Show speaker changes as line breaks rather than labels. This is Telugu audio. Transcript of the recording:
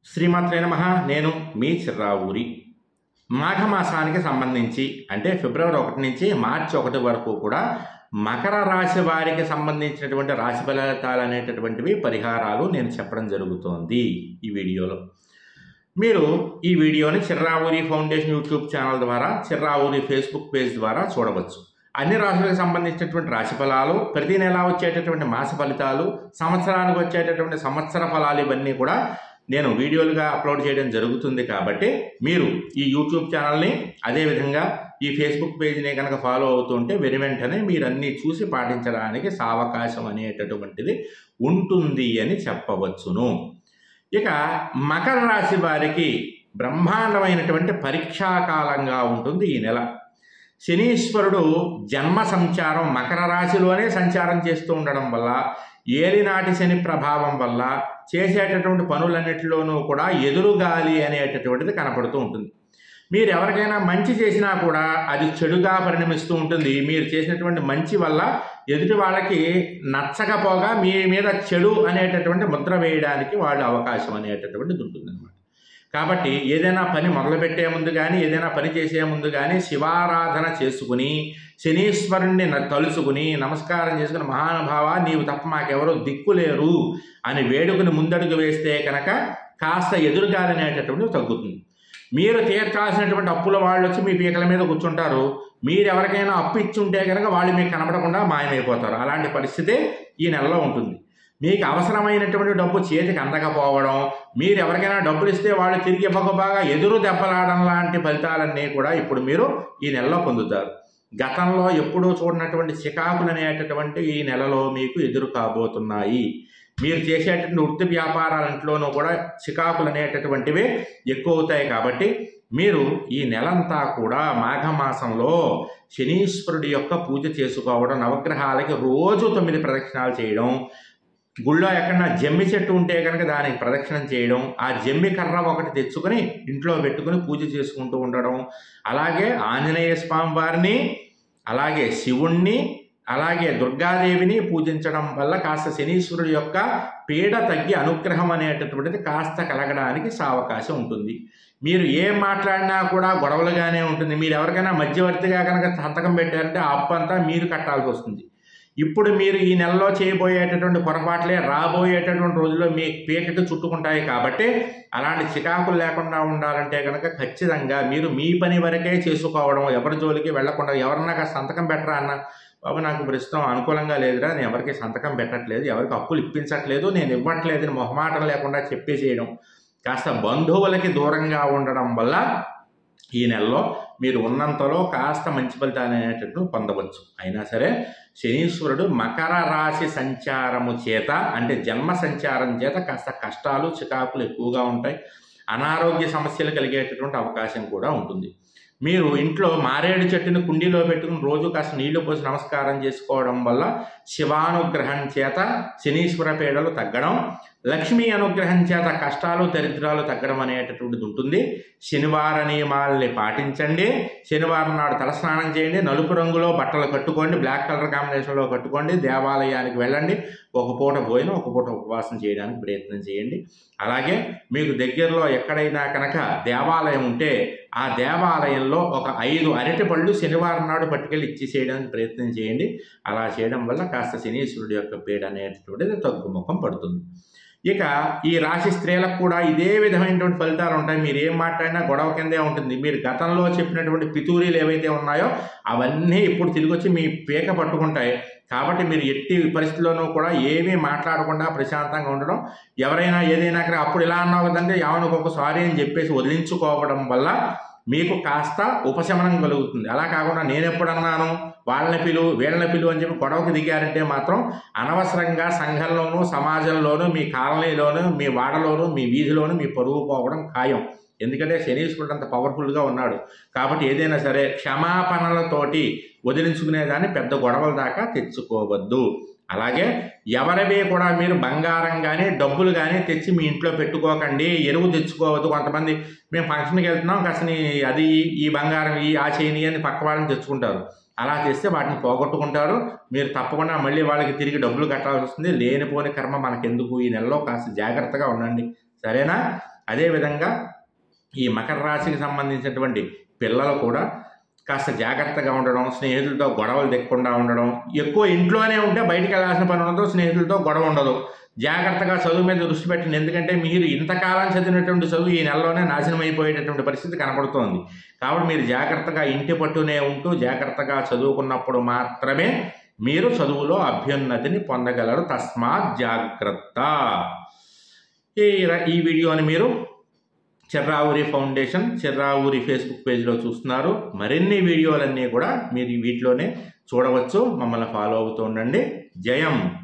శ్రీమాత్రే నమ నేను మీ చిర్రావూరి మాఘమాసానికి సంబంధించి అంటే ఫిబ్రవరి ఒకటి నుంచి మార్చి ఒకటి వరకు కూడా మకర రాశి వారికి సంబంధించినటువంటి రాశి ఫలితాలు అనేటటువంటివి పరిహారాలు నేను చెప్పడం జరుగుతోంది ఈ వీడియోలో మీరు ఈ వీడియోని చిర్రావూరి ఫౌండేషన్ యూట్యూబ్ ఛానల్ ద్వారా చిర్రావూరి ఫేస్బుక్ పేజ్ ద్వారా చూడవచ్చు అన్ని రాశులకు సంబంధించినటువంటి రాశి ఫలాలు ప్రతి నెల వచ్చేటటువంటి మాస ఫలితాలు సంవత్సరానికి వచ్చేటటువంటి సంవత్సర ఫలాలు ఇవన్నీ కూడా నేను వీడియోలుగా అప్లోడ్ చేయడం జరుగుతుంది కాబట్టి మీరు ఈ యూట్యూబ్ ఛానల్ని అదేవిధంగా ఈ ఫేస్బుక్ పేజ్ని కనుక ఫాలో అవుతుంటే వెను వెంటనే మీరు అన్నీ చూసి పాటించడానికి సావకాశం అనేటటువంటిది ఉంటుంది అని చెప్పవచ్చును ఇక మకర రాశి వారికి బ్రహ్మాండమైనటువంటి పరీక్షాకాలంగా ఉంటుంది ఈ నెల శనీశ్వరుడు జన్మ సంచారం మకర రాశిలోనే సంచారం చేస్తూ ఉండడం వల్ల ఏలినాటి శని ప్రభావం వల్ల చేసేటటువంటి పనులన్నిటిలోనూ కూడా ఎదురుగాలి అనేటటువంటిది కనపడుతూ ఉంటుంది మీరు ఎవరికైనా మంచి చేసినా కూడా అది చెడుగా పరిణమిస్తూ ఉంటుంది మీరు చేసినటువంటి మంచి వల్ల ఎదుటి వాళ్ళకి నచ్చకపోగా మీ మీద చెడు అనేటటువంటి ముద్ర వేయడానికి వాళ్ళు అవకాశం అనేటటువంటిది ఉంటుందన్నమాట కాబట్టి ఏదైనా పని మొదలుపెట్టే ముందు కానీ ఏదైనా పని చేసే ముందు కానీ శివారాధన చేసుకుని శనీశ్వరుణ్ణి న- తలుచుకుని నమస్కారం చేసుకుని మహానుభావ నీవు తప్ప మాకెవరో దిక్కులేరు అని వేడుకుని ముందడుగు వేస్తే కనుక కాస్త ఎదురుగాలి అనేటటువంటిది తగ్గుతుంది మీరు తీర్చాల్సినటువంటి అప్పుల వాళ్ళు వచ్చి మీ పీకల మీద కూర్చుంటారు మీరు ఎవరికైనా అప్పు ఇచ్చుంటే కనుక వాళ్ళు మీకు కనపడకుండా మాయమైపోతారు అలాంటి పరిస్థితి ఈ నెలలో ఉంటుంది మీకు అవసరమైనటువంటి డబ్బు చేతికి అందకపోవడం మీరు ఎవరికైనా డబ్బులు ఇస్తే వాళ్ళు తిరిగి ఇవ్వకపోగా ఎదురు దెబ్బలాడడం లాంటి ఫలితాలన్నీ కూడా ఇప్పుడు మీరు ఈ నెలలో పొందుతారు గతంలో ఎప్పుడూ చూడనటువంటి చికాకులు అనేటటువంటి ఈ నెలలో మీకు ఎదురు కాబోతున్నాయి మీరు చేసేటటువంటి వృత్తి వ్యాపారాలంట్లోనూ కూడా చికాకులు అనేటటువంటివి ఎక్కువ అవుతాయి కాబట్టి మీరు ఈ నెలంతా కూడా మాఘమాసంలో శనీశ్వరుడి యొక్క పూజ చేసుకోవడం నవగ్రహాలకి రోజు తొమ్మిది ప్రదక్షిణాలు చేయడం గుళ్ళో ఎక్కడన్నా జమ్మి చెట్టు ఉంటే కనుక దానికి ప్రదక్షిణం చేయడం ఆ జమ్మి కర్ర ఒకటి తెచ్చుకొని ఇంట్లో పెట్టుకుని పూజ చేసుకుంటూ ఉండడం అలాగే ఆంజనేయ స్వామి వారిని అలాగే శివుణ్ణి అలాగే దుర్గాదేవిని పూజించడం వల్ల కాస్త శనీశ్వరుడు యొక్క పీడ తగ్గి అనుగ్రహం అనేటటువంటిది కాస్త కలగడానికి సావకాశం ఉంటుంది మీరు ఏం మాట్లాడినా కూడా గొడవలుగానే ఉంటుంది మీరు ఎవరికైనా మధ్యవర్తిగా కనుక సంతకం పెట్టారంటే ఆ అప్పు అంతా మీరు కట్టాల్సి వస్తుంది ఇప్పుడు మీరు ఈ నెలలో చేయబోయేటటువంటి పొరపాట్లే రాబోయేటటువంటి రోజుల్లో మీ పీకకి చుట్టుకుంటాయి కాబట్టి అలాంటి చికాకులు లేకుండా ఉండాలంటే కనుక ఖచ్చితంగా మీరు మీ పని వరకే చేసుకోవడం ఎవరి జోలికి వెళ్లకుండా ఎవరన్నా కాస్త సంతకం పెట్టరా అన్న బాబు నాకు ప్రస్తుతం అనుకూలంగా లేదురా నేను ఎవరికి సంతకం పెట్టట్లేదు ఎవరికి అప్పులు ఇప్పించట్లేదు నేను ఇవ్వట్లేదు అని మొహమాటం లేకుండా చెప్పేసేయడం కాస్త బంధువులకి దూరంగా ఉండడం వల్ల ఈ నెలలో మీరు ఉన్నంతలో కాస్త మంచి ఫలితాలు అనేటట్టు పొందవచ్చు అయినా సరే శనీశ్వరుడు మకర రాశి సంచారము చేత అంటే జన్మ సంచారం చేత కాస్త కష్టాలు చికాకులు ఎక్కువగా ఉంటాయి అనారోగ్య సమస్యలు కలిగేటటువంటి అవకాశం కూడా ఉంటుంది మీరు ఇంట్లో మారేడు చెట్టుని కుండీలో పెట్టుకుని రోజు కాస్త నీళ్లు పోసి నమస్కారం చేసుకోవడం వల్ల శివానుగ్రహం చేత శనీశ్వర పీడలు తగ్గడం లక్ష్మీ అనుగ్రహం చేత కష్టాలు దరిద్రాలు తగ్గడం అనేటటువంటిది ఉంటుంది శనివార నియమాలని పాటించండి శనివారం నాడు తలస్నానం చేయండి నలుపు రంగులో బట్టలు కట్టుకోండి బ్లాక్ కలర్ కాంబినేషన్లో కట్టుకోండి దేవాలయానికి వెళ్ళండి ఒక పూట పోయిన ఒక పూట ఉపవాసం చేయడానికి ప్రయత్నం చేయండి అలాగే మీకు దగ్గరలో ఎక్కడైనా కనుక దేవాలయం ఉంటే ఆ దేవాలయంలో ఒక ఐదు అరటి పళ్ళు శనివారం నాడు పట్టుకెళ్ళి ఇచ్చేసేయడానికి ప్రయత్నం చేయండి అలా చేయడం వల్ల కాస్త శనీశ్వరుడు యొక్క పీడ అనేటటువంటిది తగ్గుముఖం పడుతుంది ఇక ఈ రాశి స్త్రీలకు కూడా ఇదే విధమైనటువంటి ఫలితాలు ఉంటాయి మీరు ఏం మాట్లాడినా గొడవ కిందే ఉంటుంది మీరు గతంలో చెప్పినటువంటి పితూరీలు ఏవైతే ఉన్నాయో అవన్నీ ఇప్పుడు తిరిగి వచ్చి మీ పీక పట్టుకుంటాయి కాబట్టి మీరు ఎట్టి పరిస్థితుల్లోనూ కూడా ఏమీ మాట్లాడకుండా ప్రశాంతంగా ఉండడం ఎవరైనా ఏదైనా కనుక అప్పుడు ఇలా అన్నావు కదంటే యావనికి ఒక సారీ అని చెప్పేసి వదిలించుకోవడం వల్ల మీకు కాస్త ఉపశమనం కలుగుతుంది అలా కాకుండా నేను ఎప్పుడు అన్నాను వాళ్ళని పిలు వీళ్ళని పిలు అని చెప్పి గొడవకు దిగారంటే మాత్రం అనవసరంగా సంఘంలోనూ సమాజంలోనూ మీ కాలనీలోనూ మీ వాడలోనూ మీ వీధిలోనూ మీ పరువు పోవడం ఖాయం ఎందుకంటే శనీశ్వరుడు అంత పవర్ఫుల్గా ఉన్నాడు కాబట్టి ఏదైనా సరే క్షమాపణలతోటి వదిలించుకునేదాన్ని పెద్ద గొడవల దాకా తెచ్చుకోవద్దు అలాగే ఎవరివి కూడా మీరు బంగారం కానీ డబ్బులు కానీ తెచ్చి మీ ఇంట్లో పెట్టుకోకండి ఎరువు తెచ్చుకోవద్దు కొంతమంది మేము ఫంక్షన్కి వెళ్తున్నాం కాస్త నీ- అది ఈ బంగారం ఈ ఆ చేయని అని పక్క వాళ్ళని తెచ్చుకుంటారు అలా చేస్తే వాటిని పోగొట్టుకుంటారు మీరు తప్పకుండా మళ్ళీ వాళ్ళకి తిరిగి డబ్బులు కట్టాల్సి వస్తుంది లేనిపోని కర్మ మనకెందుకు ఈ నెలలో కాస్త జాగ్రత్తగా ఉండండి సరేనా అదేవిధంగా ఈ మకర రాశికి సంబంధించినటువంటి పిల్లలు కూడా కాస్త జాగ్రత్తగా ఉండడం స్నేహితులతో గొడవలు తెక్కకుండా ఉండడం ఎక్కువ ఇంట్లోనే ఉంటే బయటికి వెళ్ళాల్సిన పని ఉండదు స్నేహితులతో గొడవ ఉండదు జాగ్రత్తగా చదువు మీద దృష్టి పెట్టండి ఎందుకంటే మీరు ఇంతకాలం చదివినటువంటి చదువు ఈ నెలలోనే నాశనం అయిపోయేటటువంటి పరిస్థితి కనపడుతోంది కాబట్టి మీరు జాగ్రత్తగా ఇంటి పట్టునే ఉంటూ జాగ్రత్తగా చదువుకున్నప్పుడు మాత్రమే మీరు చదువులో అభ్యున్నతిని పొందగలరు తస్మాత్ జాగ్రత్త ఈ ర- ఈ వీడియోని మీరు చిర్రావురి ఫౌండేషన్ చిర్రావురి ఫేస్బుక్ పేజ్లో చూస్తున్నారు మరిన్ని వీడియోలన్నీ కూడా మీరు ఈ వీటిలోనే చూడవచ్చు మమ్మల్ని ఫాలో అవుతూ ఉండండి జయం